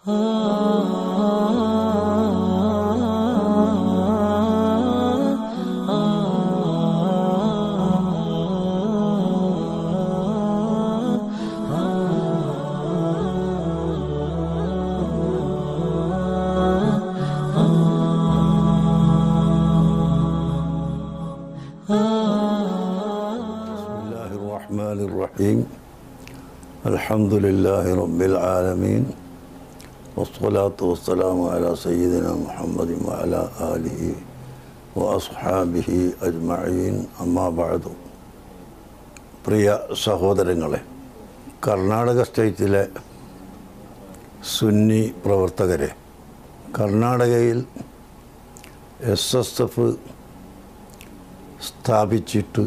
بسم الله الرحمن الرحيم الحمد لله رب العالمين والصلاة والسلام على سيدنا محمد وعلى آله وأصحابه أجمعين أما بعد പ്രിയ സഹോദരങ്ങളെ കർണാടക സ്റ്റേറ്റിലെ സുന്നി പ്രവർത്തകരെ കർണാടകയിൽ എസ് എസ് എഫ് സ്ഥാപിച്ചിട്ട്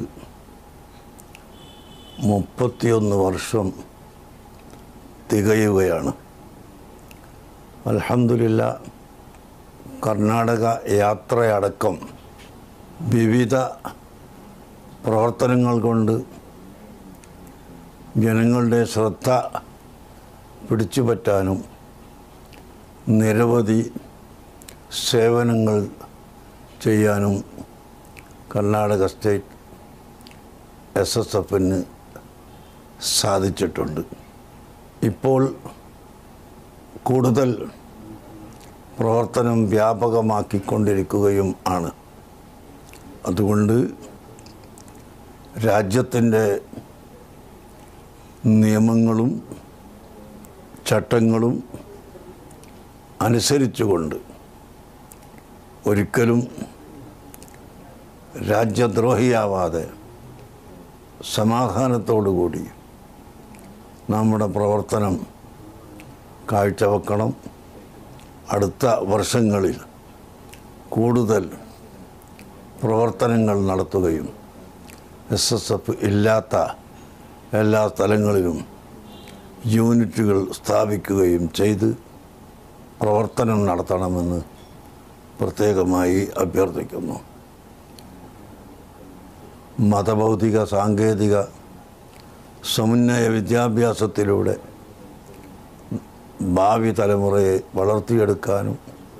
മുപ്പത്തിയൊന്ന് വർഷം തികയുകയാണ് അൽഹംദുലില്ല കർണാടക യാത്രയടക്കം വിവിധ പ്രവർത്തനങ്ങൾ കൊണ്ട് ജനങ്ങളുടെ ശ്രദ്ധ പിടിച്ചുപറ്റാനും നിരവധി സേവനങ്ങൾ ചെയ്യാനും കർണാടക സ്റ്റേറ്റ് എസ് എസ് എഫിന് സാധിച്ചിട്ടുണ്ട് ഇപ്പോൾ കൂടുതൽ പ്രവർത്തനം വ്യാപകമാക്കിക്കൊണ്ടിരിക്കുകയും ആണ് അതുകൊണ്ട് രാജ്യത്തിൻ്റെ നിയമങ്ങളും ചട്ടങ്ങളും അനുസരിച്ചുകൊണ്ട് ഒരിക്കലും രാജ്യദ്രോഹിയാവാതെ സമാധാനത്തോടുകൂടി നമ്മുടെ പ്രവർത്തനം കാഴ്ചവെക്കണം അടുത്ത വർഷങ്ങളിൽ കൂടുതൽ പ്രവർത്തനങ്ങൾ നടത്തുകയും എസ് എസ് എഫ് ഇല്ലാത്ത എല്ലാ സ്ഥലങ്ങളിലും യൂണിറ്റുകൾ സ്ഥാപിക്കുകയും ചെയ്ത് പ്രവർത്തനം നടത്തണമെന്ന് പ്രത്യേകമായി അഭ്യർത്ഥിക്കുന്നു മതഭൗതിക സാങ്കേതിക സമന്വയ വിദ്യാഭ്യാസത്തിലൂടെ ഭാവി തലമുറയെ വളർത്തിയെടുക്കാനും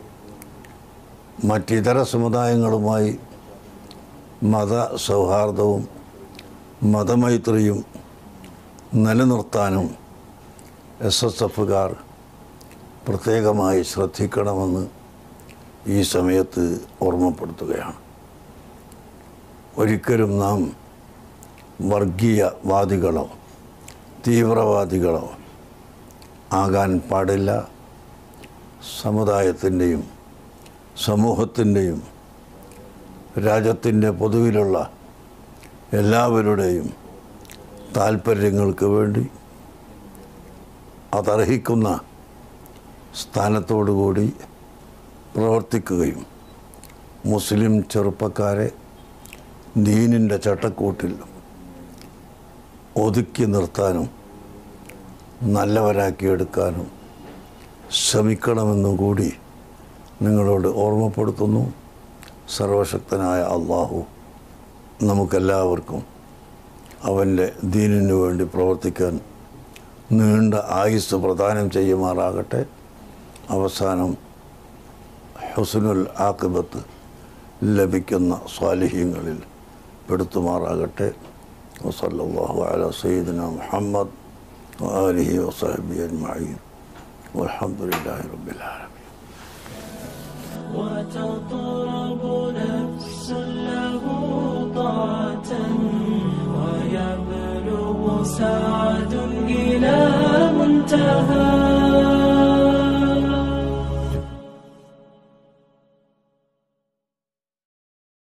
മറ്റിതര സമുദായങ്ങളുമായി മത സൗഹാർദ്ദവും മതമൈത്രിയും നിലനിർത്താനും എസ് എസ് എഫുകാർ പ്രത്യേകമായി ശ്രദ്ധിക്കണമെന്ന് ഈ സമയത്ത് ഓർമ്മപ്പെടുത്തുകയാണ് ഒരിക്കലും നാം വർഗീയവാദികളോ തീവ്രവാദികളോ ആകാൻ പാടില്ല സമുദായത്തിൻ്റെയും സമൂഹത്തിൻ്റെയും രാജ്യത്തിൻ്റെ പൊതുവിലുള്ള എല്ലാവരുടെയും താല്പര്യങ്ങൾക്ക് വേണ്ടി അതർഹിക്കുന്ന സ്ഥാനത്തോടുകൂടി പ്രവർത്തിക്കുകയും മുസ്ലിം ചെറുപ്പക്കാരെ ദീനിൻ്റെ ചട്ടക്കൂട്ടിൽ ഒതുക്കി നിർത്താനും നല്ലവരാക്കിയെടുക്കാനും ശ്രമിക്കണമെന്നും കൂടി നിങ്ങളോട് ഓർമ്മപ്പെടുത്തുന്നു സർവശക്തനായ അള്ളാഹു നമുക്കെല്ലാവർക്കും അവൻ്റെ ദീനിനു വേണ്ടി പ്രവർത്തിക്കാൻ നീണ്ട ആയുസ് പ്രദാനം ചെയ്യുമാറാകട്ടെ അവസാനം ഹുസ്നുൽ ആക്കിബത്ത് ലഭിക്കുന്ന സ്വാലിഹ്യങ്ങളിൽ പെടുത്തുമാറാകട്ടെ വസല്ലാഹു അല സയ്യിദന മുഹമ്മദ് وآله وصحبه أجمعين والحمد لله رب العالمين وتطرب نفس له طاعة ويبلغ سعد إلى منتهى